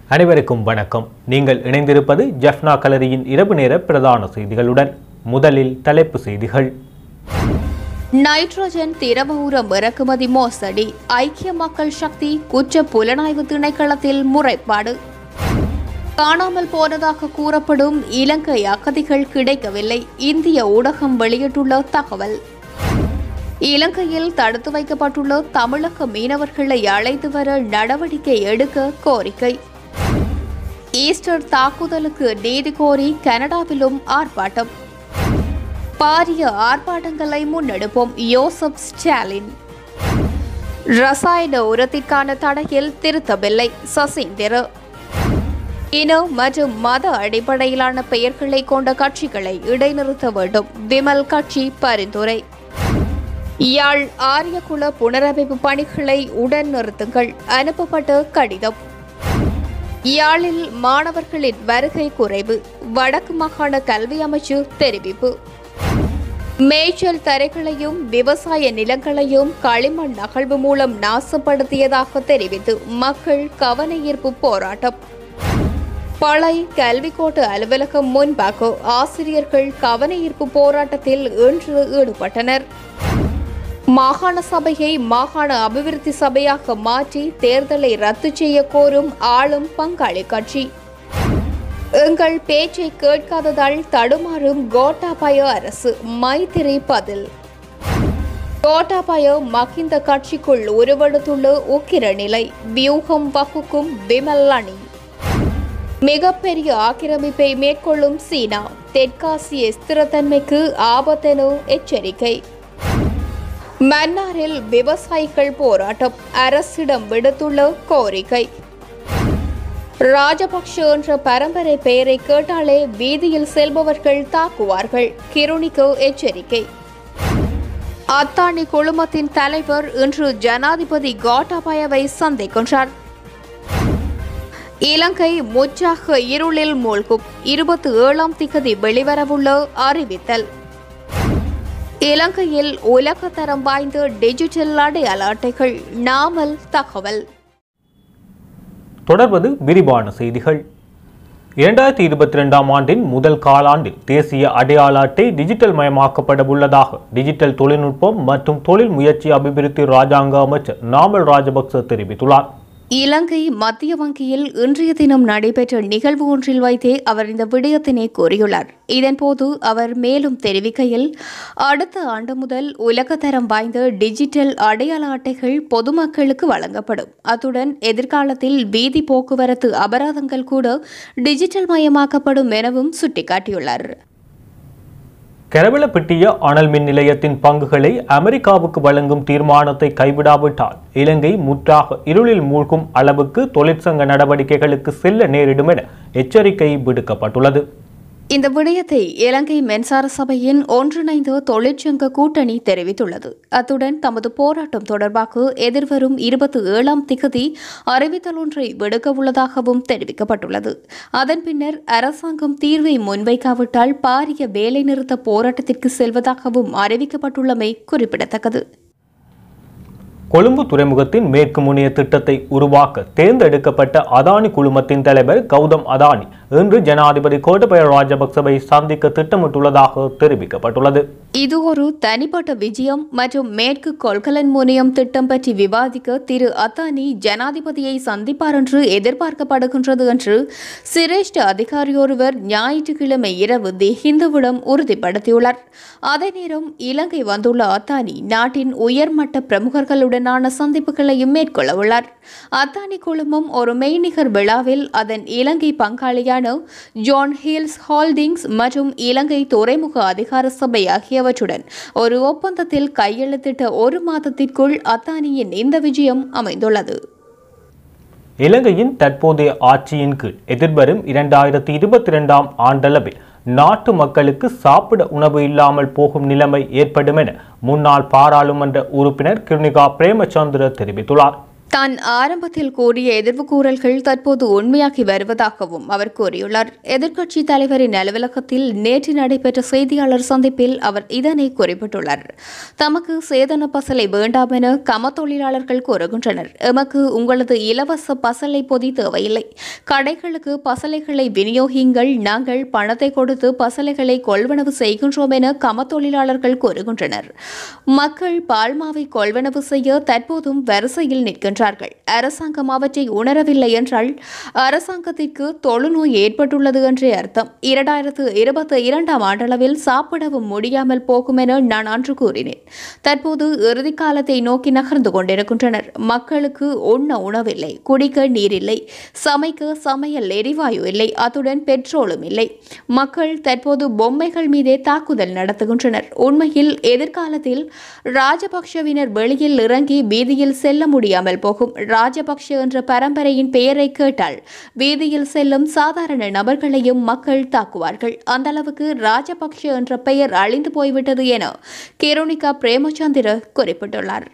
அனைவருக்கும் வணக்கம் நீங்கள் இணைந்திருப்பது ஜெஃப்னா கலரியின் இரவு நேர பிரதான செய்திகளுடன் முதலில் தலைப்பு செய்திகள் நைட்ரஜன் திரவ உரம் இறக்குமதி மோசடி ஐக்கிய மக்கள் சக்தி குற்ற புலனாய்வு திணைக்களத்தில் முறைப்பாடு காணாமல் போனதாக கூறப்படும் இலங்கை அகதிகள் கிடைக்கவில்லை இந்திய ஊடகம் வெளியிட்டுள்ள தகவல் இலங்கையில் தடுத்து வைக்கப்பட்டுள்ள தமிழக மீனவர்களை அழைத்து வர நடவடிக்கை எடுக்க கோரிக்கை ஈஸ்டர் தாக்குதலுக்கு நீதி கோரி கனடாவிலும் ஆர்ப்பாட்டம் பாரிய ஆர்ப்பாட்டங்களை முன்னெடுப்போம் யோசப் ஸ்டாலின் ரசாயன உரத்திற்கான தடையில் திருத்தவில்லை சசீந்திர இன மற்றும் மத அடிப்படையிலான பெயர்களை கொண்ட கட்சிகளை இடைநிறுத்த வேண்டும் விமல் கட்சி பரிந்துரை யாழ் ஆரியகுல புனரமைப்பு பணிகளை உடன் நிறுத்துங்கள் அனுப்பப்பட்ட கடிதம் யாழில் மாணவர்களின் வருகை குறைவு வடக்கு மாகாண கல்வி அமைச்சு தெரிவிப்பு மேய்ச்சல் தரைகளையும் விவசாய நிலங்களையும் களிமண் நகழ்வு மூலம் நாசப்படுத்தியதாக தெரிவித்து மக்கள் கவன ஈர்ப்பு போராட்டம் பழை கல்விக்கோட்டு அலுவலகம் முன்பாக ஆசிரியர்கள் கவன ஈர்ப்பு போராட்டத்தில் இன்று ஈடுபட்டனர் மாகாண சபையை மாகாண அபிவிருத்தி சபையாக மாற்றி தேர்தலை ரத்து செய்ய கோரும் ஆளும் பங்காளி கட்சி எங்கள் பேச்சை கேட்காததால் தடுமாறும் கோட்டாபய அரசு மைத்திரி பதில் கோட்டாபய மகிந்த கட்சிக்குள் உருவெடுத்துள்ள உக்கிர நிலை வியூகம் வகுக்கும் விமல் அணி மிகப்பெரிய ஆக்கிரமிப்பை மேற்கொள்ளும் சீனா தெற்காசிய ஸ்திரத்தன்மைக்கு ஆபத்தென எச்சரிக்கை மன்னாரில் விவசாயிகள் போராட்டம் அரசிடம் விடுத்துள்ள கோரிக்கை ராஜபக்ஷ என்ற பரம்பரை பெயரை கேட்டாலே வீதியில் செல்பவர்கள் தாக்குவார்கள் கிருணிக்கு எச்சரிக்கை அத்தானி குழுமத்தின் தலைவர் இன்று ஜனாதிபதி கோட்டாபயவை சந்திக்கின்றார் இலங்கை முற்றாக இருளில் மூழ்கும் இருபத்தி ஏழாம் திகதி வெளிவரவுள்ள அறிவித்தல் இலங்கையில் உலகத்தரம் வாய்ந்த டிஜிட்டல் அடையாள அட்டைகள் நாமல் தகவல் தொடர்வது விரிவான செய்திகள் இரண்டாயிரத்தி இருபத்தி ரெண்டாம் ஆண்டின் முதல் காலாண்டில் தேசிய அடையாள அட்டை டிஜிட்டல் மயமாக்கப்பட உள்ளதாக டிஜிட்டல் தொழில்நுட்பம் மற்றும் தொழில் முயற்சி அபிவிருத்தி ராஜாங்க அமைச்சர் நாமல் ராஜபக்ச தெரிவித்துள்ளார் இலங்கை மத்திய வங்கியில் இன்றைய தினம் நடைபெற்ற நிகழ்வு ஒன்றில் வைத்தே அவர் இந்த விடயத்தினை கூறியுள்ளார் இதன்போது அவர் மேலும் தெரிவிக்கையில் அடுத்த ஆண்டு முதல் உலகத்தரம் வாய்ந்த டிஜிட்டல் அடையாள அட்டைகள் பொதுமக்களுக்கு வழங்கப்படும் அத்துடன் எதிர்காலத்தில் வீதி போக்குவரத்து அபராதங்கள் கூட டிஜிட்டல் மயமாக்கப்படும் எனவும் சுட்டிக்காட்டியுள்ளார் கரவலப்பட்டிய அனல் மின் நிலையத்தின் பங்குகளை அமெரிக்காவுக்கு வழங்கும் தீர்மானத்தை கைவிடாவிட்டால் இலங்கை முற்றாக இருளில் மூழ்கும் அளவுக்கு தொழிற்சங்க நடவடிக்கைகளுக்கு செல்ல நேரிடும் என எச்சரிக்கை விடுக்கப்பட்டுள்ளது இந்த விடயத்தை இலங்கை மின்சார சபையின் ஒன்றிணைந்த தொழிற்சங்க கூட்டணி தெரிவித்துள்ளது அத்துடன் தமது போராட்டம் தொடர்பாக எதிர்வரும் இருபத்தி ஏழாம் திகதி அறிவித்தல் ஒன்றை விடுக்க உள்ளதாகவும் தெரிவிக்கப்பட்டுள்ளது அதன் பின்னர் அரசாங்கம் தீர்வை முன்வைக்காவிட்டால் பாரிய வேலைநிறுத்த போராட்டத்திற்கு செல்வதாகவும் அறிவிக்கப்பட்டுள்ளமை குறிப்பிடத்தக்கது கொழும்பு துறைமுகத்தின் மேற்கு முனைய திட்டத்தை உருவாக்க தேர்ந்தெடுக்கப்பட்ட அதானி குழுமத்தின் தலைவர் கௌதம் அதானி இன்று ஜனாதிபதி கோட்டபய ராஜபக்சவை சந்திக்க திட்டமிட்டுள்ளதாக தெரிவிக்கப்பட்டுள்ளது இது ஒரு தனிப்பட்ட விஜயம் மற்றும் மேற்கு கொள்கலன் முனையம் திட்டம் பற்றி விவாதிக்க திரு அத்தானி ஜனாதிபதியை சந்திப்பார் என்று எதிர்பார்க்கப்படுகின்றது என்று சிரேஷ்ட அதிகாரியொருவர் ஞாயிற்றுக்கிழமை இரவு தி ஹிந்துவிடம் உறுதிப்படுத்தியுள்ளார் அதே நேரம் இலங்கை வந்துள்ள அத்தானி நாட்டின் உயர்மட்ட பிரமுகர்களுடனான சந்திப்புகளையும் மேற்கொள்ள உள்ளார் அத்தானி குழுமம் ஒரு மெய்நிகர் விழாவில் அதன் இலங்கை பங்காளியான ஜான் ஹில்ஸ் ஹால்டிங்ஸ் மற்றும் இலங்கை துறைமுக அதிகார சபை ஆகியவற்றுடன் ஒரு ஒப்பந்தத்தில் கையெழுத்திட்ட ஒரு மாதத்திற்குள் அத்தானியின் இந்த விஜயம் அமைந்துள்ளது இலங்கையின் தற்போதைய ஆட்சியின் கீழ் எதிர்வரும் இரண்டாயிரத்தி இருபத்தி இரண்டாம் ஆண்டளவில் நாட்டு மக்களுக்கு சாப்பிட உணவு இல்லாமல் போகும் நிலைமை ஏற்படும் என முன்னாள் பாராளுமன்ற உறுப்பினர் கிருணிகா பிரேமச்சந்திர தெரிவித்துள்ளார் தான் ஆரம்பத்தில் கூறிய எதிர்வு கூறல்கள் தற்போது உண்மையாகி வருவதாகவும் அவர் கூறியுள்ளார் எதிர்க்கட்சி தலைவரின் அலுவலகத்தில் நேற்று நடைபெற்ற செய்தியாளர் சந்திப்பில் அவர் இதனை குறிப்பிட்டுள்ளார் தமக்கு சேதன பசலை வேண்டாம் என கம தொழிலாளர்கள் கூறுகின்றனர் எமக்கு உங்களது இலவச பசலை பொதி தேவையில்லை கடைகளுக்கு பசலைகளை விநியோகிங்கள் நாங்கள் பணத்தை கொடுத்து பசலைகளை கொள்வனவு செய்கின்றோம் என கம தொழிலாளர்கள் கூறுகின்றனர் மக்கள் பால்மாவை கொள்வனவு செய்ய தற்போதும் வரிசையில் நிற்கின்றனர் வருகின்றார்கள் அரசாங்கம் அவற்றை உணரவில்லை என்றால் அரசாங்கத்திற்கு தொழுநோய் ஏற்பட்டுள்ளது என்றே அர்த்தம் இரண்டாயிரத்து இருபத்தி இரண்டாம் ஆண்டளவில் சாப்பிடவும் முடியாமல் போகும் என நான் அன்று கூறினேன் தற்போது இறுதி காலத்தை நோக்கி நகர்ந்து கொண்டிருக்கின்றனர் மக்களுக்கு உண்ண உணவில்லை குடிக்க நீர் இல்லை சமைக்க சமையல் எரிவாயு இல்லை அத்துடன் பெட்ரோலும் இல்லை மக்கள் தற்போது பொம்மைகள் மீதே தாக்குதல் நடத்துகின்றனர் உண்மையில் எதிர்காலத்தில் ராஜபக்ஷவினர் வெளியில் இறங்கி வீதியில் செல்ல முடியாமல் போகும் ராஜபக்ஷ என்ற பரம்பரையின் பெயரை கேட்டால் வீதியில் செல்லும் சாதாரண நபர்களையும் மக்கள் தாக்குவார்கள் அந்த அளவுக்கு ராஜபக்ஷ என்ற பெயர் அழிந்து போய்விட்டது என கிரோனிகா பிரேமச்சந்திர குறிப்பிட்டுள்ளார்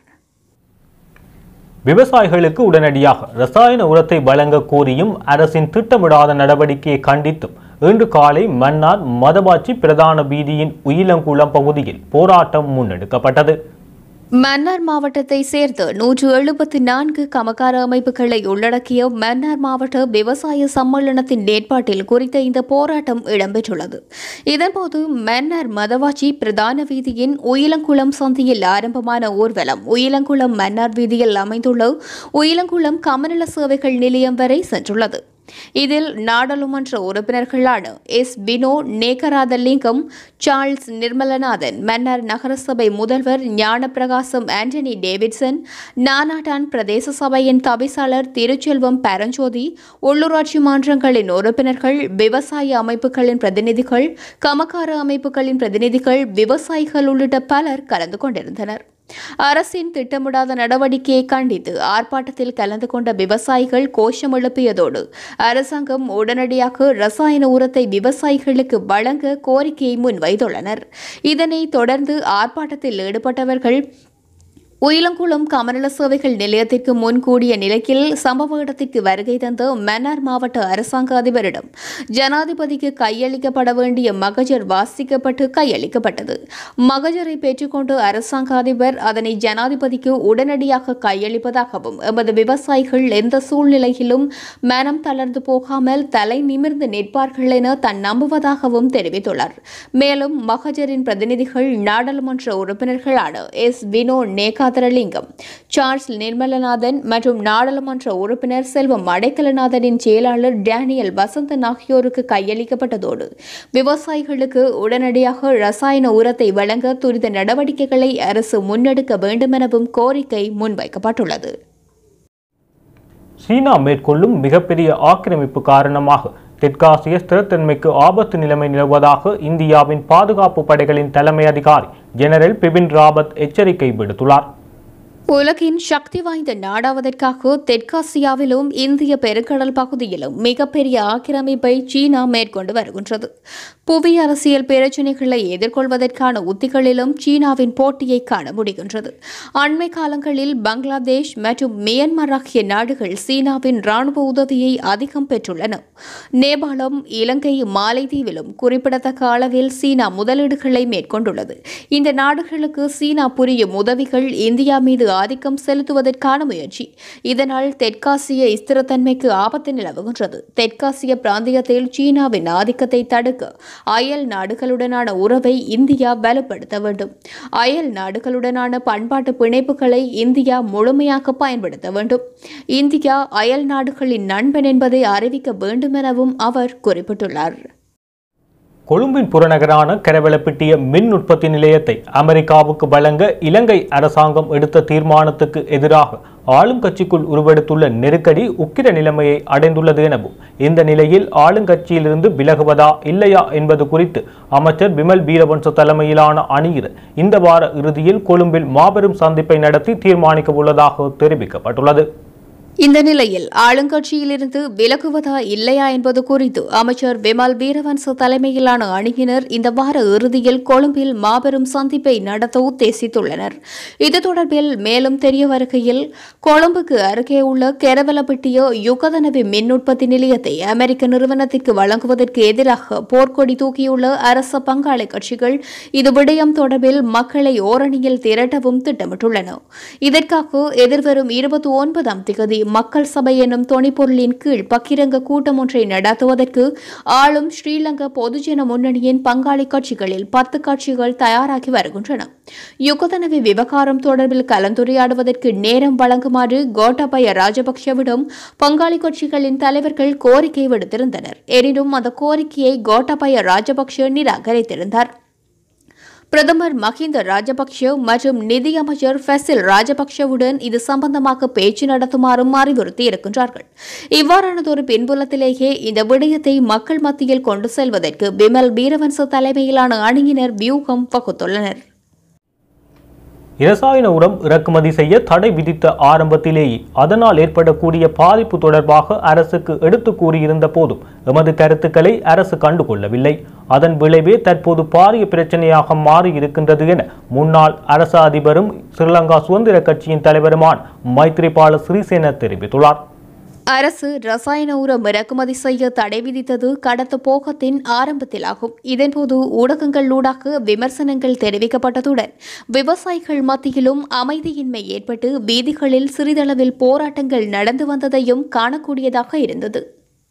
விவசாயிகளுக்கு உடனடியாக ரசாயன உரத்தை வழங்க கோரியும் அரசின் திட்டமிடாத நடவடிக்கையை கண்டித்தும் இன்று காலை மன்னார் மதபாச்சி பிரதான வீதியின் உயிலங்குளம் பகுதியில் போராட்டம் முன்னெடுக்கப்பட்டது மன்னார் மாவட்டத்தை சேர்த்து நூற்று எழுபத்தி நான்கு கமகார அமைப்புகளை உள்ளடக்கிய மன்னார் மாவட்ட விவசாய சம்மேளனத்தின் ஏற்பாட்டில் குறித்த இந்த போராட்டம் இடம்பெற்றுள்ளது இதன்போது மன்னார் மதவாச்சி பிரதான வீதியின் உயிலங்குளம் சந்தியில் ஆரம்பமான ஊர்வலம் உயிலங்குளம் மன்னார் வீதியில் அமைந்துள்ள உயிலங்குளம் கமநல சேவைகள் நிலையம் வரை சென்றுள்ளது இதில் நாடாளுமன்ற உறுப்பினர்களான எஸ் பினோ நேகராதலிங்கம் சார்ல்ஸ் நிர்மலநாதன் மன்னர் நகரசபை முதல்வர் ஞானப்பிரகாசம் ஆண்டனி டேவிட்சன் நானாட்டான் பிரதேச சபையின் தவிசாளர் திருச்செல்வம் பரஞ்சோதி உள்ளூராட்சி மன்றங்களின் உறுப்பினர்கள் விவசாய அமைப்புகளின் பிரதிநிதிகள் கமக்கார அமைப்புகளின் பிரதிநிதிகள் விவசாயிகள் உள்ளிட்ட பலர் கலந்து கொண்டிருந்தனர் அரசின் திட்டமிடாத நடவடிக்கையை கண்டித்து ஆர்ப்பாட்டத்தில் கலந்து கொண்ட விவசாயிகள் கோஷம் எழுப்பியதோடு அரசாங்கம் உடனடியாக ரசாயன உரத்தை விவசாயிகளுக்கு வழங்க கோரிக்கையை முன்வைத்துள்ளனர் இதனைத் தொடர்ந்து ஆர்ப்பாட்டத்தில் ஈடுபட்டவர்கள் உயிலங்குளம் கமநல சேவைகள் நிலையத்திற்கு முன் கூடிய நிலையில் சம்பவ இடத்திற்கு வருகை தந்த மன்னார் மாவட்ட அரசாங்க அதிபரிடம் ஜனாதிபதிக்கு கையளிக்கப்பட வேண்டிய மகஜர் வாசிக்கப்பட்டு கையளிக்கப்பட்டது மகஜரை பெற்றுக்கொண்டு அரசாங்க அதிபர் அதனை ஜனாதிபதிக்கு உடனடியாக கையளிப்பதாகவும் எமது விவசாயிகள் எந்த சூழ்நிலையிலும் மனம் தளர்ந்து போகாமல் தலை நிமிர்ந்து நிற்பார்கள் என தான் நம்புவதாகவும் தெரிவித்துள்ளார் மேலும் மகஜரின் பிரதிநிதிகள் நாடாளுமன்ற உறுப்பினர்களான எஸ் வினோ நேகா மாதரலிங்கம் சார்ல்ஸ் நிர்மலநாதன் மற்றும் நாடாளுமன்ற உறுப்பினர் செல்வம் அடைக்கலநாதனின் செயலாளர் டேனியல் வசந்தன் ஆகியோருக்கு கையளிக்கப்பட்டதோடு விவசாயிகளுக்கு உடனடியாக ரசாயன உரத்தை வழங்க துரித நடவடிக்கைகளை அரசு முன்னெடுக்க வேண்டுமெனவும் கோரிக்கை முன்வைக்கப்பட்டுள்ளது சீனா மேற்கொள்ளும் மிகப்பெரிய ஆக்கிரமிப்பு காரணமாக தெற்காசிய ஸ்திரத்தன்மைக்கு ஆபத்து நிலைமை நிலவுவதாக இந்தியாவின் பாதுகாப்பு படைகளின் தலைமை அதிகாரி ஜெனரல் பிபின் ராவத் எச்சரிக்கை விடுத்துள்ளார் உலகின் சக்தி வாய்ந்த நாடாவதற்காக தெற்காசியாவிலும் இந்திய பெருங்கடல் பகுதியிலும் மிகப்பெரிய ஆக்கிரமிப்பை சீனா மேற்கொண்டு வருகின்றது புவி அரசியல் பிரச்சினைகளை எதிர்கொள்வதற்கான உத்திகளிலும் சீனாவின் போட்டியை காண முடிகின்றது அண்மை காலங்களில் பங்களாதேஷ் மற்றும் மியான்மர் ஆகிய நாடுகள் சீனாவின் ராணுவ உதவியை அதிகம் பெற்றுள்ளன நேபாளம் இலங்கை மாலைதீவிலும் குறிப்பிடத்தக்க அளவில் சீனா முதலீடுகளை மேற்கொண்டுள்ளது இந்த நாடுகளுக்கு சீனா புரியும் உதவிகள் இந்தியா மீது ஆதிக்கம் செலுத்துவதற்கான முயற்சி இதனால் தெற்காசிய ஸ்திரத்தன்மைக்கு ஆபத்து நிலவுகின்றது தெற்காசிய பிராந்தியத்தில் சீனாவின் ஆதிக்கத்தை தடுக்க அயல் நாடுகளுடனான உறவை இந்தியா வலுப்படுத்த வேண்டும் அயல் நாடுகளுடனான பண்பாட்டு பிணைப்புகளை இந்தியா முழுமையாக பயன்படுத்த வேண்டும் இந்தியா அயல் நாடுகளின் நண்பன் என்பதை அறிவிக்க வேண்டும் எனவும் அவர் குறிப்பிட்டுள்ளார் கொழும்பின் புறநகரான கரவலப்பிட்டிய மின் உற்பத்தி நிலையத்தை அமெரிக்காவுக்கு வழங்க இலங்கை அரசாங்கம் எடுத்த தீர்மானத்துக்கு எதிராக ஆளும் கட்சிக்குள் உருவெடுத்துள்ள நெருக்கடி உக்கிர நிலைமையை அடைந்துள்ளது எனவும் இந்த நிலையில் ஆளுங்கட்சியிலிருந்து விலகுவதா இல்லையா என்பது குறித்து அமைச்சர் பிமல் வீரவன்ச தலைமையிலான அணியினர் இந்த வார இறுதியில் கொழும்பில் மாபெரும் சந்திப்பை நடத்தி தீர்மானிக்க உள்ளதாக தெரிவிக்கப்பட்டுள்ளது இந்த நிலையில் ஆளுங்கட்சியிலிருந்து விலகுவதா இல்லையா என்பது குறித்து அமைச்சர் விமல் வீரவன்ச தலைமையிலான அணியினர் இந்த வார இறுதியில் கொழும்பில் மாபெரும் சந்திப்பை நடத்த உத்தேசித்துள்ளனர் இது தொடர்பில் மேலும் தெரிய வருகையில் கொழும்புக்கு அருகே உள்ள கெரவலப்பட்டிய யுகதனவி மின் உற்பத்தி நிலையத்தை அமெரிக்க நிறுவனத்திற்கு வழங்குவதற்கு எதிராக போர்க்கொடி தூக்கியுள்ள அரச பங்காளி கட்சிகள் இது விடயம் தொடர்பில் மக்களை ஓரணியில் திரட்டவும் திட்டமிட்டுள்ளன இதற்காக எதிர்வரும் இருபத்தி ஒன்பதாம் திகதி மக்கள் சபை எனும் தொனிப்பொருளின் கீழ் பக்கிரங்க கூட்டம் ஒன்றை நடத்துவதற்கு ஆளும் ஸ்ரீலங்கா பொதுஜன முன்னணியின் பங்காளி கட்சிகளில் பத்து கட்சிகள் தயாராகி வருகின்றன யுகதனவி விவகாரம் தொடர்பில் கலந்துரையாடுவதற்கு நேரம் வழங்குமாறு கோட்டாபய ராஜபக்ஷவிடம் பங்காளி கட்சிகளின் தலைவர்கள் கோரிக்கை விடுத்திருந்தனர் எனினும் அந்த கோரிக்கையை கோட்டாபய ராஜபக்ஷ நிராகரித்திருந்தார் பிரதமர் மஹிந்த ராஜபக்ஷ மற்றும் நிதியமைச்சர் ஃபெசில் ராஜபக்ஷவுடன் இது சம்பந்தமாக பேச்சு நடத்துமாறும் அறிவுறுத்தி இருக்கின்றார்கள் இவ்வாறானதொரு பின்புலத்திலேயே இந்த விடயத்தை மக்கள் மத்தியில் கொண்டு செல்வதற்கு பிமல் வீரவன்ச தலைமையிலான அணியினர் வியூகம் வகுத்துள்ளனர் இரசாயன உரம் இறக்குமதி செய்ய தடை விதித்த ஆரம்பத்திலேயே அதனால் ஏற்படக்கூடிய பாதிப்பு தொடர்பாக அரசுக்கு எடுத்து கூறியிருந்த போதும் எமது கருத்துக்களை அரசு கண்டுகொள்ளவில்லை அதன் விளைவே தற்போது பாரிய பிரச்சனையாக மாறி இருக்கின்றது என முன்னாள் அரச அதிபரும் ஸ்ரீலங்கா சுதந்திர கட்சியின் தலைவருமான மைத்ரிபால சிறிசேன தெரிவித்துள்ளார் அரசு ரசாயன உரம் இறக்குமதி செய்ய தடை விதித்தது கடந்த போகத்தின் ஆரம்பத்திலாகும் இதன்போது ஊடகங்களூடாக விமர்சனங்கள் தெரிவிக்கப்பட்டதுடன் விவசாயிகள் மத்தியிலும் அமைதியின்மை ஏற்பட்டு வீதிகளில் சிறிதளவில் போராட்டங்கள் நடந்து வந்ததையும் காணக்கூடியதாக இருந்தது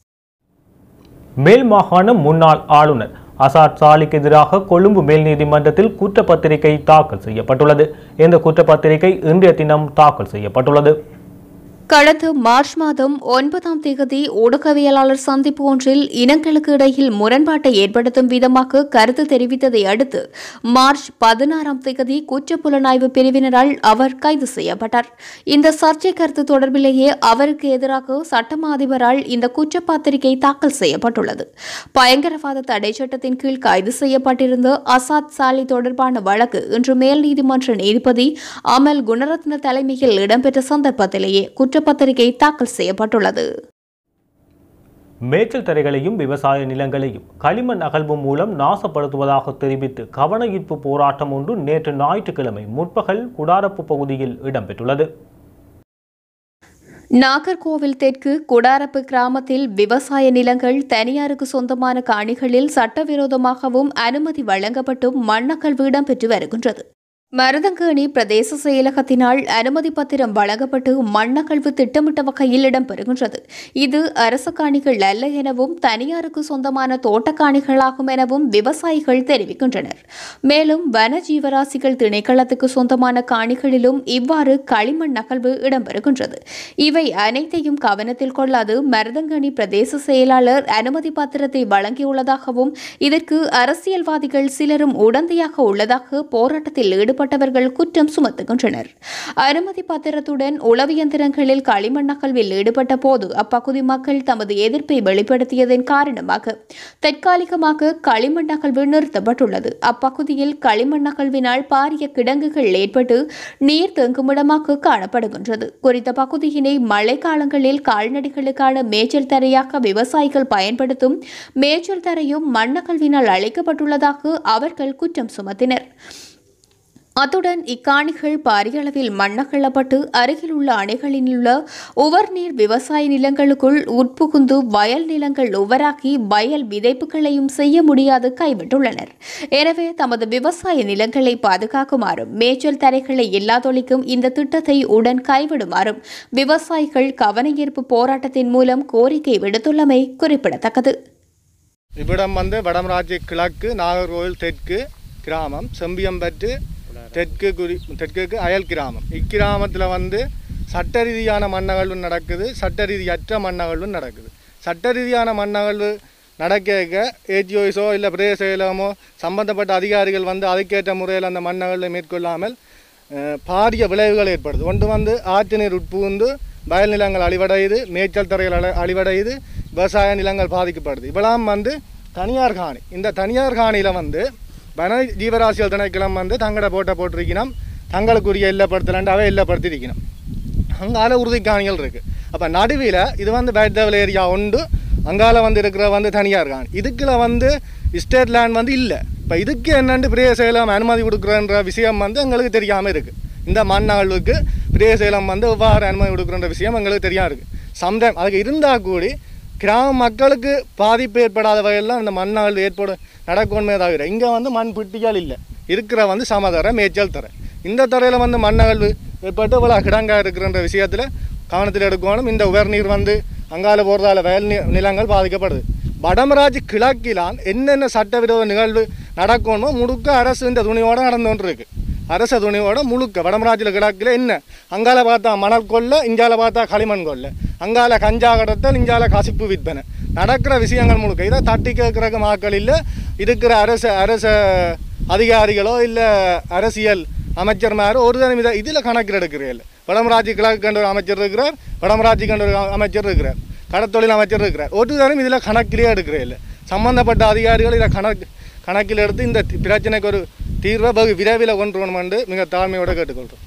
மேல் மாகாண முன்னாள் ஆளுநர் அசாத் சாலிக்கு எதிராக கொழும்பு மேல் நீதிமன்றத்தில் குற்றப்பத்திரிகை தாக்கல் செய்யப்பட்டுள்ளது இந்த குற்றப்பத்திரிகை இன்றைய தினம் தாக்கல் செய்யப்பட்டுள்ளது கடந்த மார்ச் மாதம் ஒன்பதாம் தேதி ஊடகவியலாளர் சந்திப்பு ஒன்றில் இனங்களுக்கு இடையில் முரண்பாட்டை ஏற்படுத்தும் விதமாக கருத்து தெரிவித்ததை அடுத்து மார்ச் பதினாறாம் தேதி குற்றப்புலனாய்வு பிரிவினரால் அவர் கைது செய்யப்பட்டார் இந்த சர்ச்சை கருத்து தொடர்பிலேயே அவருக்கு எதிராக சட்டமா அதிபரால் இந்த குற்றப்பத்திரிகை தாக்கல் செய்யப்பட்டுள்ளது பயங்கரவாத தடை சட்டத்தின் கீழ் கைது செய்யப்பட்டிருந்த அசாத் சாலி தொடர்பான வழக்கு இன்று மேல் நீதிமன்ற நீதிபதி அமல் குணரத்ன தலைமையில் இடம்பெற்ற சந்தர்ப்பத்திலேயே குற்றப்பத்திரிகை தாக்கல் செய்யப்பட்டுள்ளது மேய்ச்சல் தரைகளையும் விவசாய நிலங்களையும் களிமண் அகழ்வு மூலம் நாசப்படுத்துவதாக தெரிவித்து கவன ஈர்ப்பு போராட்டம் ஒன்று நேற்று ஞாயிற்றுக்கிழமை முற்பகல் குடாரப்பு பகுதியில் இடம்பெற்றுள்ளது நாகர்கோவில் தெற்கு குடாரப்பு கிராமத்தில் விவசாய நிலங்கள் தனியாருக்கு சொந்தமான காணிகளில் சட்டவிரோதமாகவும் அனுமதி வழங்கப்பட்டும் மண்ணகழ்வு இடம்பெற்று வருகின்றது மருதங்கேணி பிரதேச செயலகத்தினால் அனுமதி பத்திரம் வழங்கப்பட்டு மண்ணகழ்வு திட்டமிட்ட வகையில் இடம்பெறுகின்றது இது அரசு காணிகள் அல்ல எனவும் தனியாருக்கு சொந்தமான தோட்டக்காணிகளாகும் எனவும் விவசாயிகள் தெரிவிக்கின்றனர் மேலும் வன ஜீவராசிகள் திணைக்களத்துக்கு சொந்தமான காணிகளிலும் இவ்வாறு களிமண் நகழ்வு இடம்பெறுகின்றது இவை அனைத்தையும் கவனத்தில் கொள்ளாது மருதங்கணி பிரதேச செயலாளர் அனுமதி பத்திரத்தை வழங்கியுள்ளதாகவும் இதற்கு அரசியல்வாதிகள் சிலரும் உடந்தையாக உள்ளதாக போராட்டத்தில் ஈடுபட்டவர்கள் குற்றம் சுமத்துகின்றனர் அனுமதி பத்திரத்துடன் உளவு இயந்திரங்களில் களிமண் அகழ்வில் ஈடுபட்ட போது அப்பகுதி மக்கள் தமது எதிர்ப்பை வெளிப்படுத்தியதன் காரணமாக தற்காலிகமாக களிமண் அகழ்வு நிறுத்தப்பட்டுள்ளது அப்பகுதியில் களிமண் அகழ்வினால் பாரிய கிடங்குகள் ஏற்பட்டு நீர் தேங்குமிடமாக காணப்படுகின்றது குறித்த பகுதியினை மழை காலங்களில் கால்நடைகளுக்கான மேய்ச்சல் தரையாக விவசாயிகள் பயன்படுத்தும் மேய்ச்சல் தரையும் மண்ணகழ்வினால் அழைக்கப்பட்டுள்ளதாக அவர்கள் குற்றம் சுமத்தினர் அத்துடன் இக்காணிகள் பாரிய அளவில் மண்ணகள்ளப்பட்டு அருகில் உள்ள அணைகளில் உள்ள உவர்நீர் விவசாய நிலங்களுக்குள் உட்புகுந்து வயல் நிலங்கள் உவராக்கி வயல் விதைப்புகளையும் செய்ய முடியாது கைவிட்டுள்ளனர் எனவே தமது விவசாய நிலங்களை பாதுகாக்குமாறும் மேய்ச்சல் தரைகளை இல்லாதொழிக்கும் இந்த திட்டத்தை உடன் கைவிடுமாறும் விவசாயிகள் கவனஈர்ப்பு போராட்டத்தின் மூலம் கோரிக்கை விடுத்துள்ளமை குறிப்பிடத்தக்கது இவ்விடம் வந்து வடமராட்சி கிழக்கு நாகர்கோவில் தெற்கு கிராமம் செம்பியம்பற்று தெற்கு குறி தெற்குக்கு அயல் கிராமம் இக்கிராமத்தில் வந்து சட்ட ரீதியான மண்ணகழ்வு நடக்குது சட்ட ரீதியற்ற மண்ணகழ்வு நடக்குது சட்ட ரீதியான மண்ணகழ்வு நடக்க ஏஜிஓஸோ இல்லை பிரதேச செயலகமோ சம்பந்தப்பட்ட அதிகாரிகள் வந்து அதுக்கேற்ற முறையில் அந்த மண்ணகழ்வை மேற்கொள்ளாமல் அஹ், பாரிய விளைவுகள் ஏற்படுது ஒன்று வந்து ஆற்று நீர் உட்புகுந்து வயல் நிலங்கள் அழிவடையுது மேய்ச்சல் தரைகள் அழ- அழிவடையுது விவசாய நிலங்கள் பாதிக்கப்படுது இவெல்லாம் வந்து தனியார் காணி இந்த தனியார் காணியில் வந்து வன ஜீவராசிகள் திணைக்களம் வந்து தங்கட போட்ட போட்டிருக்கணும் தங்களுக்குரிய இல்லப்படுத்தலாண்டு அவை இல்லப்படுத்திருக்கணும் அங்கால உறுதி காணிகள் இருக்குது அப்போ நடுவில் இது வந்து பேட் லெவல் ஏரியா உண்டு அங்கால வந்து இருக்கிற வந்து தனியாக இருக்காங்க இதுக்குள்ள வந்து ஸ்டேட் லேண்ட் வந்து இல்லை இப்போ இதுக்கு என்னென்னு பிரிய சேலம் அனுமதி கொடுக்குறன்ற விஷயம் வந்து எங்களுக்கு தெரியாமல் இருக்குது இந்த மண்ணாளுக்கு பிரிய சேலம் வந்து எவ்வாறு அனுமதி கொடுக்குறன்ற விஷயம் எங்களுக்கு தெரியாம இருக்குது சம்டைம் அதுக்கு இருந்தால் கூடி கிராம மக்களுக்கு பாதிப்பு ஏற்படாத வகையெல்லாம் இந்த மண்ணாள் ஏற்படும் நடக்கணுமே தவிர இங்கே வந்து மண் பிட்டியால் இல்லை இருக்கிற வந்து சமதர மேய்ச்சல் தர இந்த தரையில் வந்து மண்ணகழ்வு ஏற்பட்டு இவ்வளோ கிடங்காக இருக்கிறன்ற விஷயத்தில் கவனத்தில் எடுக்கணும் இந்த உயர்நீர் வந்து அங்கால போகிறதால வயல் நி- நிலங்கள் பாதிக்கப்படுது வடமராஜ் கிழக்கிலான் என்னென்ன சட்டவிரோத நிகழ்வு நடக்கணுமோ முழுக்க அரசு இந்த துணியோடு நடந்து கொண்டு இருக்கு அரச துணியோட முழுக்க வடமராஜில் கிழக்கில் என்ன அங்கால பார்த்தா மணல் கொள்ள இங்கால பார்த்தா களிமண் கொள்ள அங்கால கஞ்சா கடத்தல் இங்கால கசிப்பு விற்பனை நடக்கிற விஷயங்கள் முழுக்க இதை தட்டி கேட்குற மக்கள் இல்லை இருக்கிற அரச அரச அதிகாரிகளோ இல்லை அரசியல் அமைச்சர்மாரோ ஒரு தனி இதை இதில் கணக்கில் எடுக்கிறீர்கள் வடமராஜி கிழக்கு கண்ட ஒரு அமைச்சர் இருக்கிறார் வடமராஜி கண்ட ஒரு அமைச்சர் இருக்கிறார் கடத்தொழில் அமைச்சர் இருக்கிறார் ஒரு தரம் இதில் கணக்கிலே எடுக்கிறீர்கள் சம்பந்தப்பட்ட அதிகாரிகள் இதை கணக்கு கணக்கில் எடுத்து இந்த தி- பிரச்சனைக்கு ஒரு தீர்வை வெகு விரைவில் கொண்டு வரணும் என்று மிக தாழ்மையோடு கேட்டுக்கொள்கிறோம்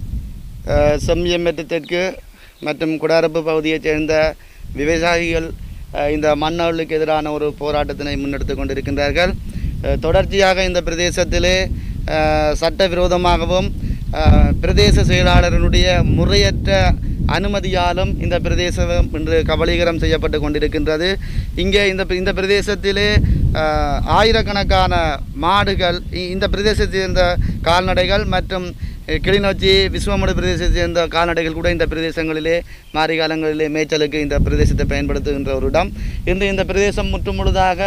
அஹ், செம்மியம் மெட்டு தெற்கு மற்றும் குடாரப்பு பகுதியைச் சேர்ந்த விவசாயிகள் அஹ், இந்த மண்ணவளுக்கு எதிரான ஒரு போராட்டத்தினை முன்னெடுத்து கொண்டிருக்கின்றார்கள் அஹ், தொடர்ச்சியாக இந்த பிரதேசத்திலே அஹ், சட்டவிரோதமாகவும் அஹ், பிரதேச செயலாளரினுடைய முறையற்ற அனுமதியாலும் இந்த பிரதேசம் இன்று கபலீகரம் செய்யப்பட்டு கொண்டிருக்கின்றது இங்கே இந்த இந்த பிரதேசத்திலே அஹ், ஆயிரக்கணக்கான மாடுகள் இ- இந்த பிரதேசத்தை சேர்ந்த கால்நடைகள் மற்றும் அஹ், கிளிநொச்சி விஸ்வமுடு பிரதேசத்தை சேர்ந்த கால்நடைகள் கூட இந்த பிரதேசங்களிலே மாரி காலங்களிலே மேய்ச்சலுக்கு இந்த பிரதேசத்தை பயன்படுத்துகின்ற ஒரு இடம் இன்று இந்த பிரதேசம் முற்று முழுதாக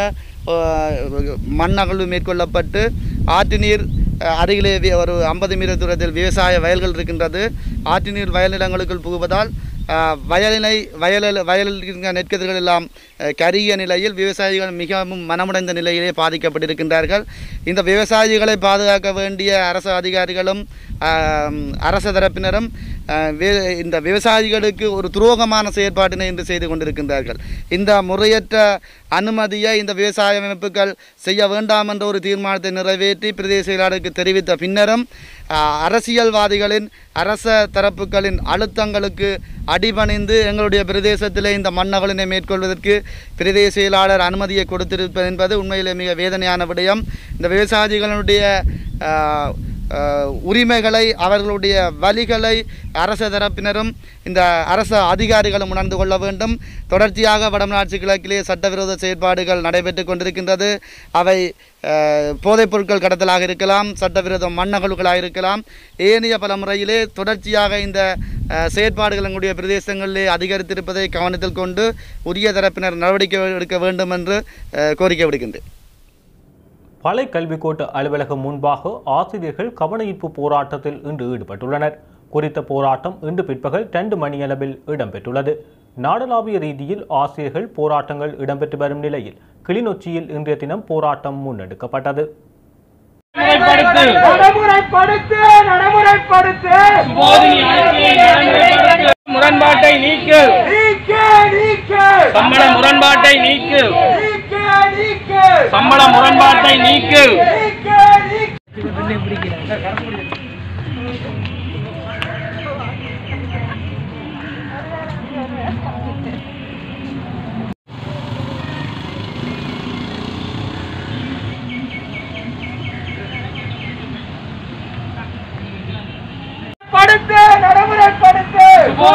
அஹ், மண்ணகழ்வு மேற்கொள்ளப்பட்டு ஆற்று நீர் அஹ், அருகிலே வி- ஒரு ஐம்பது மீட்டர் தூரத்தில் விவசாய வயல்கள் இருக்கின்றது ஆற்று நீர் வயல் நிலங்களுக்குள் புகுவதால் அஹ், வயலினை வயலில் வயலில் இருக்கிற நெற்கதிர்கள் எல்லாம் அஹ், கருகிய நிலையில் விவசாயிகள் மிகவும் மனமுடைந்த நிலையிலே பாதிக்கப்பட்டிருக்கின்றார்கள் இந்த விவசாயிகளை பாதுகாக்க வேண்டிய அரசு அதிகாரிகளும் ஆம், அரச தரப்பினரும் அஹ், வே- இந்த விவசாயிகளுக்கு ஒரு துரோகமான செயற்பாட்டினை இன்று செய்து கொண்டிருக்கின்றார்கள் இந்த முறையற்ற அனுமதியை இந்த விவசாய அமைப்புகள் செய்ய வேண்டாம் என்ற ஒரு தீர்மானத்தை நிறைவேற்றி பிரதேச செயலாளருக்கு தெரிவித்த பின்னரும் அஹ், அரசியல்வாதிகளின் அரச தரப்புகளின் அழுத்தங்களுக்கு அடிபணிந்து எங்களுடைய பிரதேசத்திலே இந்த மண்ணகலினை மேற்கொள்வதற்கு பிரதேச செயலாளர் அனுமதியை கொடுத்திருப்பது என்பது உண்மையிலே மிக வேதனையான விடயம் இந்த விவசாயிகளுடைய அஹ், அஹ், உரிமைகளை அவர்களுடைய வழிகளை அரச தரப்பினரும் இந்த அரச அதிகாரிகளும் உணர்ந்து கொள்ள வேண்டும் தொடர்ச்சியாக வடமராட்சி கிழக்கிலே சட்டவிரோத செயற்பாடுகள் நடைபெற்று கொண்டிருக்கின்றது அவை அஹ், போதைப் பொருட்கள் கடத்தலாக இருக்கலாம் சட்டவிரோத மண்ணகல்களாக இருக்கலாம் ஏனைய பல முறையிலே தொடர்ச்சியாக இந்த அஹ், செயற்பாடுகள் எங்களுடைய பிரதேசங்களிலே அதிகரித்திருப்பதை கவனத்தில் கொண்டு உரிய தரப்பினர் நடவடிக்கை எடுக்க வேண்டும் என்று அஹ், கோரிக்கை விடுக்கின்றேன் பலை கல்விக்கோட்ட அலுவலகம் முன்பாக ஆசிரியர்கள் கவனஈர்ப்பு போராட்டத்தில் இன்று ஈடுபட்டுள்ளனர் குறித்த போராட்டம் இன்று பிற்பகல் ரெண்டு மணியளவில் இடம்பெற்றுள்ளது நாடளாவிய ரீதியில் ஆசிரியர்கள் போராட்டங்கள் இடம்பெற்று வரும் நிலையில் கிளிநொச்சியில் இன்றைய தினம் போராட்டம் முன்னெடுக்கப்பட்டது நடைமுறைப்படுத்து நடைமுறைப்படுத்து முரண்பாட்டை நீக்கு நீக்க நீக்க சம்பள முரண்பாட்டை நீக்கு நீக்க நீக்க சம்பள முரண்பாட்டை நீக்கு நீக்க நீக்க படுத்து நடைமுறைப்படுத்து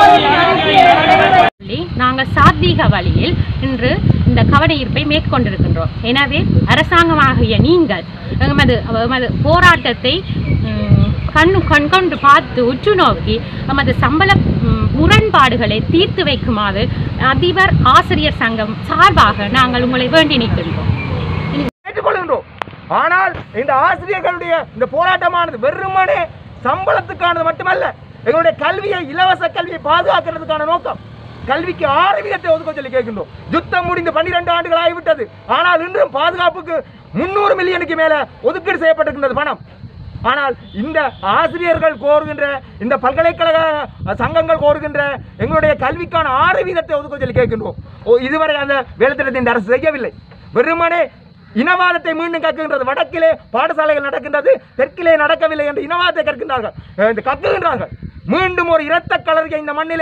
சொல்லி நாங்கள் சாத்வீக வழியில் இன்று இந்த கவனஈர்ப்பை மேற்கொண்டிருக்கின்றோம் எனவே அரசாங்கமாகிய நீங்கள் எமது எமது போராட்டத்தை ம், கண்ணு கண்கொண்டு பார்த்து உற்று நோக்கி எமது சம்பள ம், முரண்பாடுகளை தீர்த்து வைக்குமாறு அதிபர் ஆசிரியர் சங்கம் சார்பாக நாங்கள் உங்களை வேண்டி நிற்கின்றோம் ஏற்றுக்கொள்கின்றோம் ஆனால் இந்த ஆசிரியர்களுடைய இந்த போராட்டமானது வெறுமனே சம்பளத்துக்கானது மட்டுமல்ல எங்களுடைய கல்வியை இலவச கல்வியை பாதுகாக்கிறதுக்கான நோக்கம் கல்விக்கு ஆறு வீதத்தை ஒதுக்க சொல்லி கேட்கின்றோம் யுத்தம் முடிந்து பன்னிரண்டு ஆண்டுகள் ஆகிவிட்டது ஆனால் இன்றும் பாதுகாப்புக்கு முன்னூறு மில்லியனுக்கு மேல ஒதுக்கீடு செய்யப்பட்டிருக்கின்றது பணம் ஆனால் இந்த ஆசிரியர்கள் கோருகின்ற இந்த பல்கலைக்கழக சங்கங்கள் கோருகின்ற எங்களுடைய கல்விக்கான ஆறு வீதத்தை ஒதுக்க சொல்லி கேட்கின்றோம் ஓ, இதுவரை அந்த வேலைத்திட்டத்தை இந்த அரசு செய்யவில்லை வெறுமனே இனவாதத்தை மீண்டும் கற்கின்றது வடக்கிலே பாடசாலைகள் நடக்கின்றது தெற்கிலே நடக்கவில்லை என்று இனவாதத்தை கற்கின்றார்கள் அஹ் இந்த கக்குகின்றார்கள் மீண்டும் ஒரு இரத்த கலரியை இந்த மண்ணிலே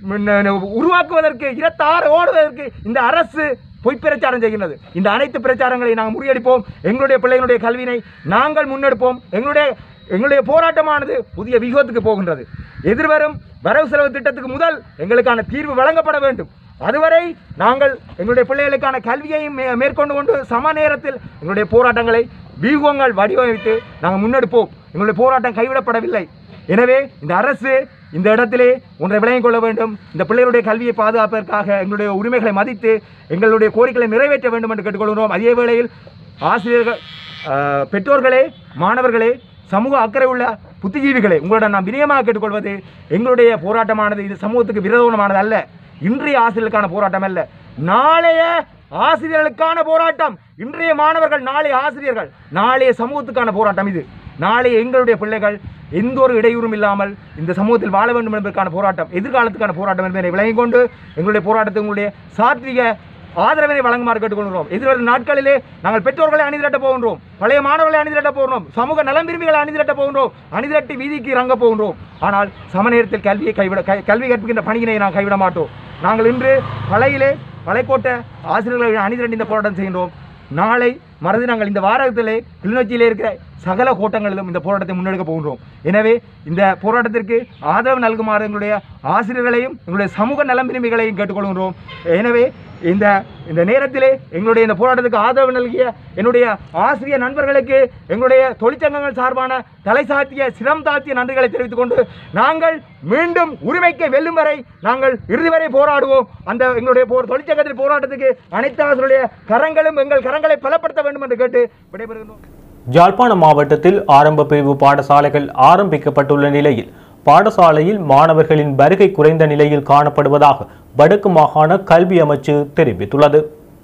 ம், உருவாக்குவதற்கு இரத்தாறு ஓடுவதற்கு இந்த அரசு பொய் பிரச்சாரம் செய்கின்றது இந்த அனைத்து பிரச்சாரங்களை நாங்கள் முறியடிப்போம் எங்களுடைய பிள்ளைகளுடைய கல்வியினை நாங்கள் முன்னெடுப்போம் எங்களுடைய எங்களுடைய போராட்டமானது புதிய வியூகத்துக்கு போகின்றது எதிர்வரும் வரவு செலவு திட்டத்துக்கு முதல் எங்களுக்கான தீர்வு வழங்கப்பட வேண்டும் அதுவரை நாங்கள் எங்களுடைய பிள்ளைகளுக்கான கல்வியையும் மே- மேற்கொண்டு கொண்டு சம நேரத்தில் எங்களுடைய போராட்டங்களை வியூகங்கள் வடிவமைத்து நாங்கள் முன்னெடுப்போம் எங்களுடைய போராட்டம் கைவிடப்படவில்லை எனவே இந்த அரசு இந்த இடத்திலே ஒன்றை விளங்கிக் கொள்ள வேண்டும் இந்த பிள்ளைகளுடைய கல்வியை பாதுகாப்பதற்காக எங்களுடைய உரிமைகளை மதித்து எங்களுடைய கோரிக்கைகளை நிறைவேற்ற வேண்டும் என்று கேட்டுக்கொள்கிறோம் அதே வேளையில் ஆசிரியர்கள் ஆஹ், பெற்றோர்களே மாணவர்களே சமூக அக்கறை உள்ள புத்திஜீவிகளே உங்களிடம் நான் வினயமாக கேட்டுக்கொள்வது எங்களுடைய போராட்டமானது இது சமூகத்துக்கு விரோதமானது அல்ல இன்றைய ஆசிரியர்களுக்கான போராட்டம் அல்ல நாளைய ஆசிரியர்களுக்கான போராட்டம் இன்றைய மாணவர்கள் நாளைய ஆசிரியர்கள் நாளைய சமூகத்துக்கான போராட்டம் இது நாளைய எங்களுடைய பிள்ளைகள் எந்த ஒரு இடையூறும் இல்லாமல் இந்த சமூகத்தில் வாழ வேண்டும் என்பதற்கான போராட்டம் எதிர்காலத்துக்கான போராட்டம் என்பதை விளங்கிக் கொண்டு எங்களுடைய போராட்டத்தை உங்களுடைய சாத்விக ஆதரவினை வழங்குமாறு கேட்டுக்கொள்கிறோம் எதிர்வரும் நாட்களிலே நாங்கள் பெற்றோர்களை அணிதிரட்ட போகின்றோம் பழைய மாணவர்களை அணிதிரட்ட போகின்றோம் சமூக நலம் விரும்பிகளை அணிதிரட்ட போகின்றோம் அணிதிரட்டி வீதிக்கு இறங்க போகின்றோம் ஆனால் சம நேரத்தில் கல்வியை கைவிட கை- கல்வி கற்பிக்கின்ற பணியினை நாம் கைவிட மாட்டோம் நாங்கள் இன்று பழையிலே பழைக்கோட்ட ஆசிரியர்களை அணிதிரட்டி இந்த போராட்டம் செய்கின்றோம் நாளை மறுது நாங்கள் இந்த வாரத்திலே கிளிநொச்சியிலே இருக்கிற சகல கோட்டங்களிலும் இந்த போராட்டத்தை முன்னெடுக்க போகின்றோம் எனவே இந்த போராட்டத்திற்கு ஆதரவு நல்குமாறு எங்களுடைய ஆசிரியர்களையும் எங்களுடைய சமூக நலம் விரும்பிகளையும் கேட்டுக்கொள்கின்றோம் எனவே இந்த இந்த நேரத்திலே எங்களுடைய இந்த போராட்டத்துக்கு ஆதரவு நல்கிய என்னுடைய ஆசிரியர் நண்பர்களுக்கு எங்களுடைய தொழிற்சங்கங்கள் சார்பான தலை சாத்திய சிரம் தாழ்த்திய நன்றிகளை தெரிவித்துக் கொண்டு நாங்கள் மீண்டும் உரிமைக்கு வெல்லும் வரை நாங்கள் இறுதி வரை போராடுவோம் அந்த எங்களுடைய போர் தொழிற்சங்கத்தின் போராட்டத்துக்கு அனைத்து ஆசிரியருடைய கரங்களும் எங்கள் கரங்களை பலப்படுத்த வேண்டும் என்று கேட்டு விடைபெறுகின்றோம் யாழ்ப்பாணம் மாவட்டத்தில் ஆரம்ப பிரிவு பாடசாலைகள் ஆரம்பிக்கப்பட்டுள்ள நிலையில் பாடசாலையில் மாணவர்களின் வருகை குறைந்த நிலையில் காணப்படுவதாக வடக்கு மாகாண கல்வி அமைச்சு தெரிவித்துள்ளது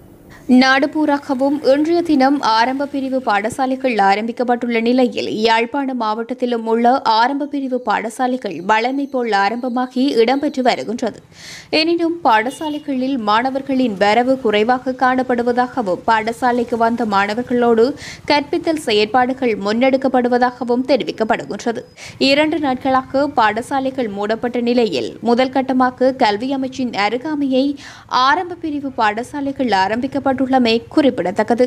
நாடு பூராகவும் இன்றைய தினம் ஆரம்ப பிரிவு பாடசாலைகள் ஆரம்பிக்கப்பட்டுள்ள நிலையில் யாழ்ப்பாணம் மாவட்டத்திலும் உள்ள ஆரம்ப பிரிவு பாடசாலைகள் வழமை போல் ஆரம்பமாகி இடம்பெற்று வருகின்றது எனினும் பாடசாலைகளில் மாணவர்களின் வரவு குறைவாக காணப்படுவதாகவும் பாடசாலைக்கு வந்த மாணவர்களோடு கற்பித்தல் செயற்பாடுகள் முன்னெடுக்கப்படுவதாகவும் தெரிவிக்கப்படுகின்றது இரண்டு நாட்களாக பாடசாலைகள் மூடப்பட்ட நிலையில் முதல் கட்டமாக கல்வி அமைச்சின் அருகாமையை ஆரம்ப பிரிவு பாடசாலைகள் ஆரம்பிக்கப்பட்டுள்ளமை குறிப்பிடத்தக்கது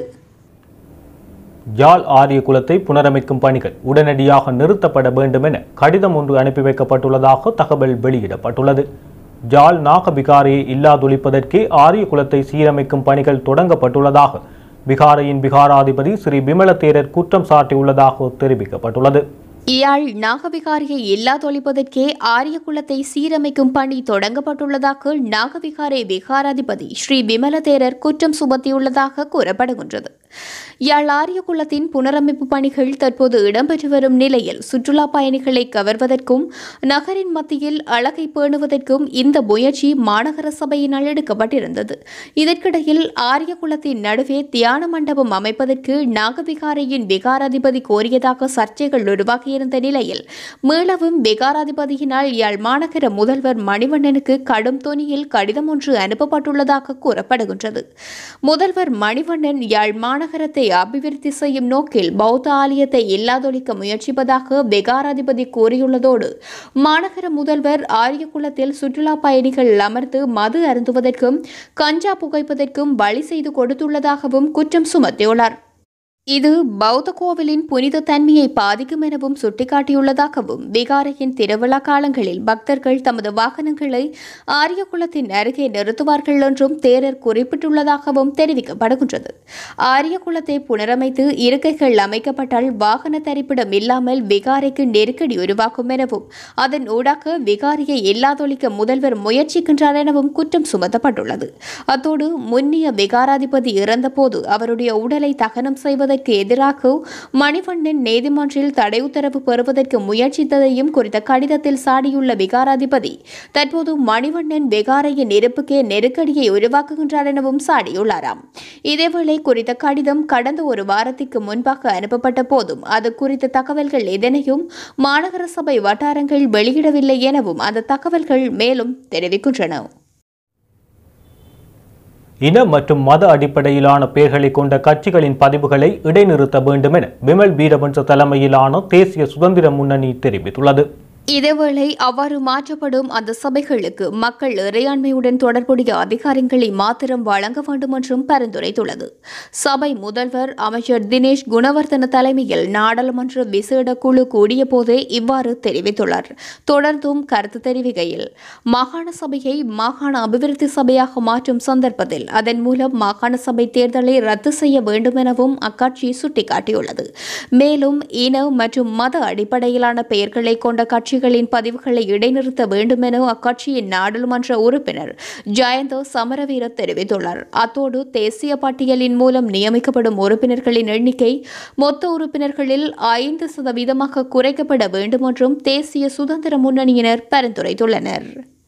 யாழ் ஆரிய குலத்தை புனரமைக்கும் பணிகள் உடனடியாக நிறுத்தப்பட வேண்டும் என கடிதம் ஒன்று அனுப்பி வைக்கப்பட்டுள்ளதாக தகவல் வெளியிடப்பட்டுள்ளது யாழ் நாகபிகாரியை இல்லாதொழிப்பதற்கே ஆரிய குலத்தை சீரமைக்கும் பணிகள் தொடங்கப்பட்டுள்ளதாக பிகாரையின் பிகாராதிபதி ஸ்ரீ விமல தேரர் குற்றம் சாட்டியுள்ளதாக தெரிவிக்கப்பட்டுள்ளது இயாழ் நாகவிகாரியை இல்லாதொழிப்பதற்கே ஆரிய குலத்தை சீரமைக்கும் பணி தொடங்கப்பட்டுள்ளதாக நாகவிகாரை விகாராதிபதி ஸ்ரீ விமலதேரர் குற்றம் சுமத்தியுள்ளதாக கூறப்படுகின்றது யாழ் ஆரிய குலத்தின் புனரமைப்பு பணிகள் தற்போது இடம்பெற்று வரும் நிலையில் சுற்றுலா பயணிகளை கவர்வதற்கும் நகரின் மத்தியில் அழகை பேணுவதற்கும் இந்த முயற்சி மாநகர சபையினால் எடுக்கப்பட்டிருந்தது இதற்கிடையில் ஆரிய குலத்தின் நடுவே தியான மண்டபம் அமைப்பதற்கு நாகவிகாரையின் விகாராதிபதி கோரியதாக சர்ச்சைகள் உருவாகியிருந்த நிலையில் மீளவும் விகாராதிபதியினால் யாழ் மாநகர முதல்வர் மணிவண்ணனுக்கு கடும் தொனியில் கடிதம் ஒன்று அனுப்பப்பட்டுள்ளதாக கூறப்படுகின்றது முதல்வர் மணிவண்ணன் யாழ் மாநகரத்தை அபிவிருத்தி செய்யும் நோக்கில் பௌத்த ஆலயத்தை இல்லாதொழிக்க முயற்சிப்பதாக விகாராதிபதி கூறியுள்ளதோடு மாநகர முதல்வர் ஆரியகுளத்தில் சுற்றுலா பயணிகள் அமர்ந்து மது அருந்துவதற்கும் கஞ்சா புகைப்பதற்கும் வழி செய்து கொடுத்துள்ளதாகவும் குற்றம் சுமத்தியுள்ளார் இது பௌத்த கோவிலின் புனித தன்மையை பாதிக்கும் எனவும் சுட்டிக்காட்டியுள்ளதாகவும் விகாரையின் திருவிழா காலங்களில் பக்தர்கள் தமது வாகனங்களை ஆரியகுலத்தின் அருகே நிறுத்துவார்கள் என்றும் தேரர் குறிப்பிட்டுள்ளதாகவும் தெரிவிக்கப்படுகின்றது ஆரியகுலத்தை புனரமைத்து இருக்கைகள் அமைக்கப்பட்டால் வாகன தரிப்பிடம் இல்லாமல் விகாரைக்கு நெருக்கடி உருவாக்கும் எனவும் அதன் ஊடாக விகாரியை இல்லாதொழிக்க முதல்வர் முயற்சிக்கின்றார் எனவும் குற்றம் சுமத்தப்பட்டுள்ளது அத்தோடு முன்னிய விகாராதிபதி இறந்தபோது அவருடைய உடலை தகனம் செய்வதற்கு எதிராக மணிவண்ணன் நீதிமன்றில் தடை உத்தரவு பெறுவதற்கு முயற்சித்ததையும் குறித்த கடிதத்தில் சாடியுள்ள விகாராதிபதி தற்போது மணிவண்ணன் விகாரையின் இருப்புக்கே நெருக்கடியை உருவாக்குகின்றார் எனவும் சாடியுள்ளாராம் இதேவேளை குறித்த கடிதம் கடந்த ஒரு வாரத்திற்கு முன்பாக அனுப்பப்பட்ட போதும் அது குறித்த தகவல்கள் எதனையும் மாநகர சபை வட்டாரங்கள் வெளியிடவில்லை எனவும் அந்த தகவல்கள் மேலும் தெரிவிக்கின்றன இன மற்றும் மத அடிப்படையிலான பெயர்களை கொண்ட கட்சிகளின் பதிவுகளை இடைநிறுத்த வேண்டும் என விமல் வீரவன்ச தலைமையிலான தேசிய சுதந்திர முன்னணி தெரிவித்துள்ளது இதேவேளை அவ்வாறு மாற்றப்படும் அந்த சபைகளுக்கு மக்கள் இறையாண்மையுடன் தொடர்புடைய அதிகாரங்களை மாத்திரம் வழங்க வேண்டும் என்றும் பரிந்துரைத்துள்ளது சபை முதல்வர் அமைச்சர் தினேஷ் குணவர்தன தலைமையில் நாடாளுமன்ற விசேட குழு கூடிய போதே இவ்வாறு தெரிவித்துள்ளார் தொடர்ந்தும் கருத்து தெரிவிக்கையில் மாகாண சபையை மாகாண அபிவிருத்தி சபையாக மாற்றும் சந்தர்ப்பத்தில் அதன் மூலம் மாகாண சபை தேர்தலை ரத்து செய்ய வேண்டும் எனவும் அக்கட்சி சுட்டிக்காட்டியுள்ளது மேலும் இன மற்றும் மத அடிப்படையிலான பெயர்களை கொண்ட கட்சிகளின் பதிவுகளை இடைநிறுத்த வேண்டும் என அக்கட்சியின் நாடாளுமன்ற உறுப்பினர் ஜெயந்த சமரவீர தெரிவித்துள்ளார் அத்தோடு தேசிய பட்டியலின் மூலம் நியமிக்கப்படும் உறுப்பினர்களின் எண்ணிக்கை மொத்த உறுப்பினர்களில் ஐந்து சதவீதமாக குறைக்கப்பட வேண்டும் என்றும் தேசிய சுதந்திர முன்னணியினர் பரிந்துரைத்துள்ளனர்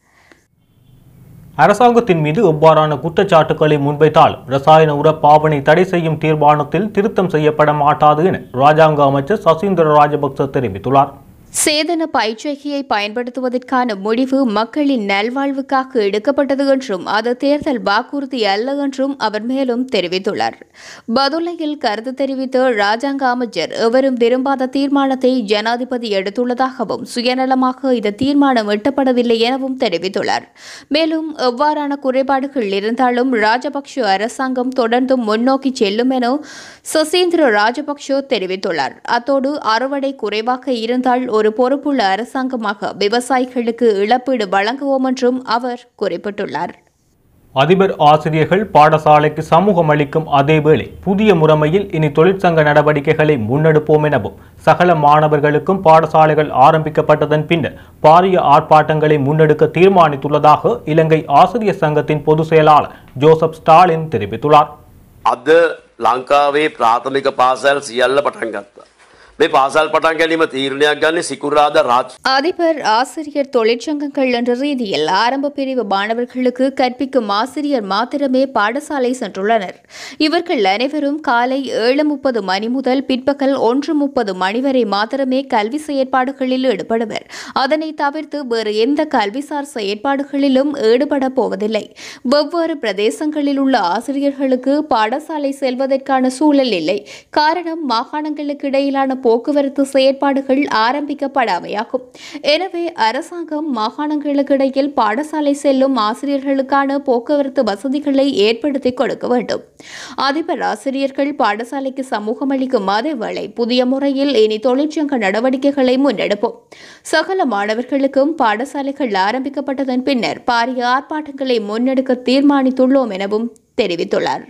அரசாங்கத்தின் மீது எவ்வாறான குற்றச்சாட்டுக்களை முன்வைத்தாலும் ரசாயன உர பாவனை தடை செய்யும் தீர்மானத்தில் திருத்தம் செய்யப்பட மாட்டாது என ராஜாங்க அமைச்சர் சசீந்திர ராஜபக்ச தெரிவித்துள்ளார் சேதன பயிற்சிகையை பயன்படுத்துவதற்கான முடிவு மக்களின் நல்வாழ்வுக்காக எடுக்கப்பட்டது என்றும் அது தேர்தல் வாக்குறுதி அல்ல என்றும் அவர் மேலும் தெரிவித்துள்ளார் பதுளையில் கருத்து தெரிவித்த ராஜாங்க அமைச்சர் எவரும் விரும்பாத தீர்மானத்தை ஜனாதிபதி எடுத்துள்ளதாகவும் சுயநலமாக இந்த தீர்மானம் எட்டப்படவில்லை எனவும் தெரிவித்துள்ளார் மேலும் எவ்வாறான குறைபாடுகள் இருந்தாலும் ராஜபக்ஷ அரசாங்கம் தொடர்ந்தும் முன்னோக்கி செல்லும் என சசீந்திர ராஜபக்ஷ தெரிவித்துள்ளார் அத்தோடு அறுவடை குறைவாக இருந்தால் ஒரு பொறுப்புள்ள அரசாங்கமாக விவசாயிகளுக்கு இழப்பீடு வழங்குவோம் என்றும் அவர் குறிப்பிட்டுள்ளார் அதிபர் ஆசிரியர்கள் பாடசாலைக்கு சமூகம் அளிக்கும் அதேவேளை புதிய முறைமையில் இனி தொழிற்சங்க நடவடிக்கைகளை முன்னெடுப்போம் எனவும் சகல மாணவர்களுக்கும் பாடசாலைகள் ஆரம்பிக்கப்பட்டதன் பின்னர் பாரிய ஆர்ப்பாட்டங்களை முன்னெடுக்க தீர்மானித்துள்ளதாக இலங்கை ஆசிரியர் சங்கத்தின் பொதுச் செயலாளர் ஜோசப் ஸ்டாலின் தெரிவித்துள்ளார் අද ලංකාවේ ප්‍රාථමික පාසැල් සියල්ල පටන් ගත්තා. මේ පාසල් පටන් ගැනීම තීරණයක් ගන්නේ සිකුරාද රාජ් அதிபர் ஆசிரியர் தொழிற்சங்கங்கள் என்ற ரீதியில் ஆரம்ப பிரிவு மாணவர்களுக்கு கற்பிக்கும் ஆசிரியர் மாத்திரமே பாடசாலை சென்றுள்ளனர் இவர்கள் அனைவரும் காலை ஏழு முப்பது மணி முதல் பிற்பகல் ஒன்று முப்பது மணி வரை மாத்திரமே கல்வி செயற்பாடுகளில் ஈடுபடுவர் அதனை தவிர்த்து வேறு எந்த கல்விசார் செயற்பாடுகளிலும் ஈடுபட போவதில்லை வெவ்வேறு பிரதேசங்களில் உள்ள ஆசிரியர்களுக்கு பாடசாலை செல்வதற்கான சூழல் இல்லை காரணம் மாகாணங்களுக்கு இடையிலான போக்குவரத்து செயற்பாடுகள் ஆரம்பிக்கப்படாமையாகும் எனவே அரசாங்கம் மாகாணங்களுக்கு இடையில் பாடசாலை செல்லும் ஆசிரியர்களுக்கான போக்குவரத்து வசதிகளை ஏற்படுத்தி கொடுக்க வேண்டும் அதிபர் ஆசிரியர்கள் பாடசாலைக்கு சமூகம் அளிக்கும் அதேவேளை புதிய முறையில் இனி தொழிற்சங்க நடவடிக்கைகளை முன்னெடுப்போம் சகல மாணவர்களுக்கும் பாடசாலைகள் ஆரம்பிக்கப்பட்டதன் பின்னர் பாரிய ஆர்ப்பாட்டங்களை முன்னெடுக்க தீர்மானித்துள்ளோம் எனவும் தெரிவித்துள்ளார்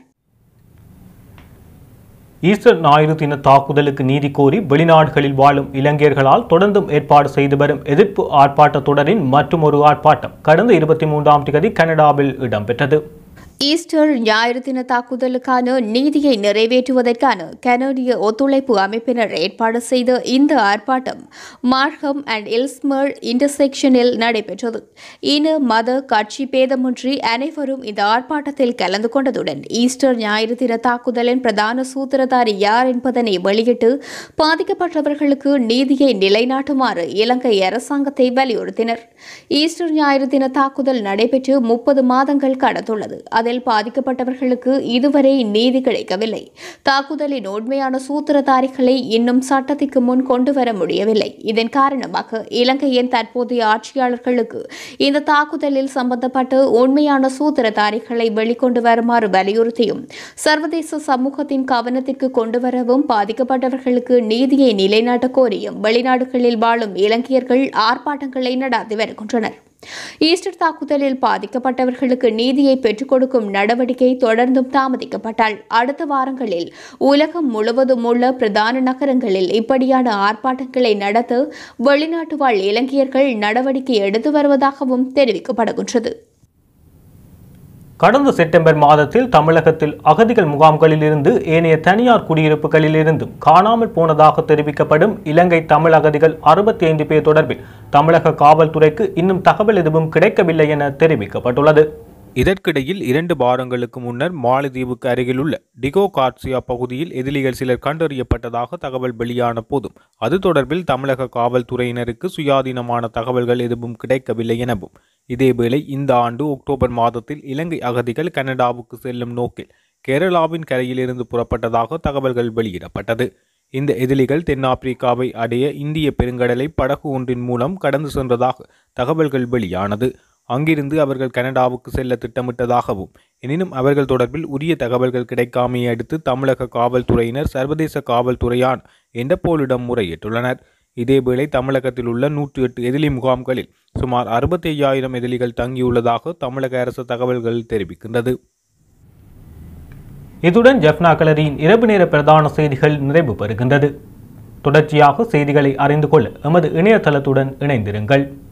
ஈஸ்டர் ஞாயிறு தின தாக்குதலுக்கு நீதி கோரி வெளிநாடுகளில் வாழும் இலங்கையர்களால் தொடர்ந்தும் ஏற்பாடு செய்து வரும் எதிர்ப்பு ஆர்ப்பாட்டத் தொடரின் மற்றும் ஒரு ஆர்ப்பாட்டம் கடந்த இருபத்தி மூன்றாம் தேதி கனடாவில் இடம்பெற்றது ஈஸ்டர் ஞாயிறு தின தாக்குதலுக்கான நீதியை நிறைவேற்றுவதற்கான கனடிய ஒத்துழைப்பு அமைப்பினர் ஏற்பாடு செய்த இந்த ஆர்ப்பாட்டம் மார்க்கம் அண்ட் இல்ஸ்மர் இன்டர்செக்ஷனில் நடைபெற்றது இன மத கட்சி பேதமின்றி அனைவரும் இந்த ஆர்ப்பாட்டத்தில் கலந்து கொண்டதுடன் ஈஸ்டர் ஞாயிறு தின தாக்குதலின் பிரதான சூத்திரதாரி யார் என்பதனை வெளியிட்டு பாதிக்கப்பட்டவர்களுக்கு நீதியை நிலைநாட்டுமாறு இலங்கை அரசாங்கத்தை வலியுறுத்தினர் ஈஸ்டர் ஞாயிறு தின தாக்குதல் நடைபெற்று முப்பது மாதங்கள் கடந்துள்ளது அதில் பாதிக்கப்பட்டவர்களுக்கு இதுவரை நீதி கிடைக்கவில்லை தாக்குதலின் உண்மையான சூத்திரதாரிகளை இன்னும் சட்டத்திற்கு முன் கொண்டு வர முடியவில்லை இதன் காரணமாக இலங்கையின் தற்போதைய ஆட்சியாளர்களுக்கு இந்த தாக்குதலில் சம்பந்தப்பட்ட உண்மையான சூத்திரதாரிகளை வெளிக்கொண்டு வருமாறு வலியுறுத்தியும் சர்வதேச சமூகத்தின் கவனத்திற்கு கொண்டு வரவும் பாதிக்கப்பட்டவர்களுக்கு நீதியை நிலைநாட்ட கோரியும் வெளிநாடுகளில் வாழும் இலங்கையர்கள் ஆர்ப்பாட்டங்களை நடாத்தி வருகின்றனர் ஈஸ்டர் தாக்குதலில் பாதிக்கப்பட்டவர்களுக்கு நீதியை பெற்றுக் கொடுக்கும் நடவடிக்கை தொடர்ந்தும் தாமதிக்கப்பட்டால் அடுத்த வாரங்களில் உலகம் முழுவதும் உள்ள பிரதான நகரங்களில் இப்படியான ஆர்ப்பாட்டங்களை நடத்த வெளிநாட்டு வாழ் இலங்கையர்கள் நடவடிக்கை எடுத்து வருவதாகவும் தெரிவிக்கப்படுகின்றது கடந்த செப்டம்பர் மாதத்தில் தமிழகத்தில் அகதிகள் முகாம்களில் இருந்து ஏனைய தனியார் குடியிருப்புகளில் இருந்தும் காணாமல் போனதாக தெரிவிக்கப்படும் இலங்கை தமிழ் அகதிகள் அறுபத்தி ஐந்து பேர் தொடர்பில் தமிழக காவல்துறைக்கு இன்னும் தகவல் எதுவும் கிடைக்கவில்லை என தெரிவிக்கப்பட்டுள்ளது இதற்கிடையில் இரண்டு வாரங்களுக்கு முன்னர் மாலத்தீவுக்கு அருகிலுள்ள டிகோ கார்சியா பகுதியில் எதிரிகள் சிலர் கண்டறியப்பட்டதாக தகவல் வெளியான போதும் அது தொடர்பில் தமிழக காவல்துறையினருக்கு சுயாதீனமான தகவல்கள் எதுவும் கிடைக்கவில்லை எனவும் இதேவேளை இந்த ஆண்டு அக்டோபர் மாதத்தில் இலங்கை அகதிகள் கனடாவுக்கு செல்லும் நோக்கில் கேரளாவின் கரையிலிருந்து புறப்பட்டதாக தகவல்கள் வெளியிடப்பட்டது இந்த எதிரிகள் தென்னாப்பிரிக்காவை அடைய இந்திய பெருங்கடலை படகு ஒன்றின் மூலம் கடந்து சென்றதாக தகவல்கள் வெளியானது அங்கிருந்து அவர்கள் கனடாவுக்கு செல்ல திட்டமிட்டதாகவும் எனினும் அவர்கள் தொடர்பில் உரிய தகவல்கள் கிடைக்காமையை அடுத்து தமிழக காவல்துறையினர் சர்வதேச காவல்துறையான் இன்டர்போலிடம் முறையிட்டுள்ளனர் இதேவேளை தமிழகத்தில் உள்ள நூற்றி எட்டு எதிரி முகாம்களில் சுமார் அறுபத்தி ஐயாயிரம் எதிரிகள் தங்கியுள்ளதாக தமிழக அரசு தகவல்கள் தெரிவிக்கின்றது இத்துடன் ஜெஃப்னா கலரியின் இரவு நேர பிரதான செய்திகள் நிறைவு பெறுகின்றது தொடர்ச்சியாக செய்திகளை அறிந்து கொள்ள எமது இணையதளத்துடன் இணைந்திருங்கள்